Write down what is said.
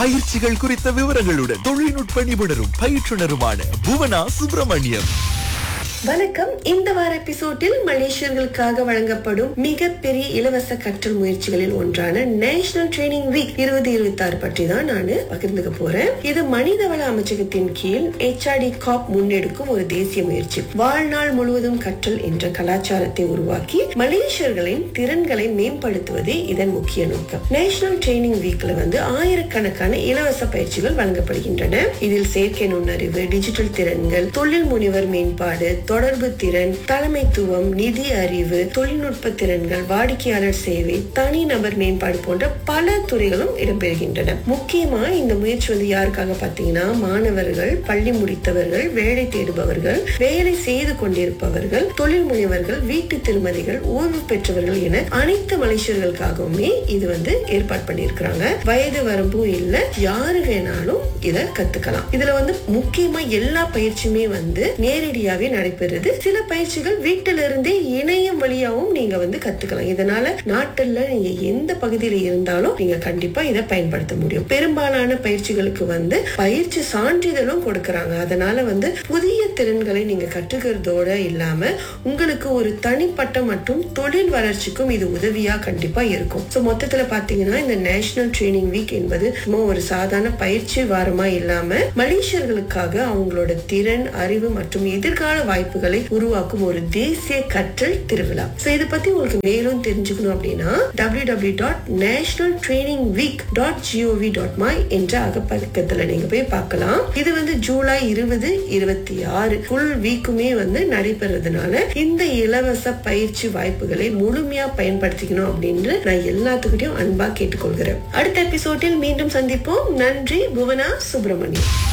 பயிற்சிகள் குறித்த விவரங்களுடன் தொழில்நுட்ப நிபுணரும் பயிற்றுனருமான புவனா சுப்பிரமணியம் வணக்கம் இந்த வார எபிசோடில் மலேசியர்களுக்காக வழங்கப்படும் மிகப்பெரிய இலவச கற்றல் முயற்சிகளில் ஒன்றான நேஷனல் ட்ரைனிங் வீக் இருபது இருபத்தி ஆறு பற்றி தான் நான் பகிர்ந்துக்க போறேன் இது மனிதவள அமைச்சகத்தின் கீழ் HRD காப் முன்னெடுக்கும் ஒரு தேசிய முயற்சி வாழ்நாள் முழுவதும் கற்றல் என்ற கலாச்சாரத்தை உருவாக்கி மலேசியர்களின் திறன்களை மேம்படுத்துவதே இதன் முக்கிய நோக்கம் நேஷனல் ட்ரைனிங் வீக்ல வந்து ஆயிரக்கணக்கான இலவச பயிற்சிகள் வழங்கப்படுகின்றன இதில் செயற்கை நுண்ணறிவு டிஜிட்டல் திறன்கள் தொழில் முனைவர் மேம்பாடு தொடர்பு திறன் தலைமைத்துவம் நிதி அறிவு தொழில்நுட்ப திறன்கள் வாடிக்கையாளர் சேவை தனிநபர் மேம்பாடு போன்ற பல துறைகளும் இடம்பெறுகின்றன முக்கியமா இந்த முயற்சி வந்து யாருக்காக பாத்தீங்கன்னா மாணவர்கள் பள்ளி முடித்தவர்கள் வேலை தேடுபவர்கள் வேலை செய்து கொண்டிருப்பவர்கள் தொழில் முனைவர்கள் வீட்டு திருமதிகள் ஓய்வு பெற்றவர்கள் என அனைத்து மலேசியர்களுக்காகவுமே இது வந்து ஏற்பாடு பண்ணியிருக்கிறாங்க வயது வரம்பும் இல்ல யாரு வேணாலும் இத கத்துக்கலாம் இதுல வந்து முக்கியமா எல்லா பயிற்சியுமே வந்து நேரடியாவே நடைபெறுது சில பயிற்சிகள் வீட்டில இருந்தே இணையம் வழியாவும் நீங்க வந்து கத்துக்கலாம் இதனால நாட்டுல நீங்க எந்த பகுதியில இருந்தாலும் நீங்க கண்டிப்பா இதை பயன்படுத்த முடியும் பெரும்பாலான பயிற்சிகளுக்கு வந்து பயிற்சி சான்றிதழும் கொடுக்கறாங்க அதனால வந்து புதிய திறன்களை நீங்க கற்றுக்கிறதோட இல்லாம உங்களுக்கு ஒரு தனிப்பட்ட மற்றும் தொழில் வளர்ச்சிக்கும் இது உதவியா கண்டிப்பா இருக்கும் சோ மொத்தத்துல பாத்தீங்கன்னா இந்த நேஷனல் ட்ரைனிங் வீக் என்பது சும்மா ஒரு சாதாரண பயிற்சி வாரமா இல்லாம மலேசியர்களுக்காக அவங்களோட திறன் அறிவு மற்றும் எதிர்கால வாய்ப்புகளை உருவாக்கும் ஒரு தேசிய கற்றல் திருவிழா சோ இதை பத்தி உங்களுக்கு மேலும் தெரிஞ்சுக்கணும் அப்படின்னா W W dot national training week dot GOV dot my என்ற அகப்பக்கத்துல நீங்க போய் பார்க்கலாம் இது வந்து ஜூலை இருபது இருபத்தி ஆறு ஃபுல் வீக்குமே வந்து நடைபெறதுனால இந்த இலவச பயிற்சி வாய்ப்புகளை முழுமையா பயன்படுத்திக்கணும் அப்படின்னு நான் எல்லாத்துக்கிட்டையும் அன்பா கேட்டுக்கொள்கிறேன் அடுத்த எபிசோடில் மீண்டும் சந்திப்போம் நன்றி புவனா சுப்பிரமணியம்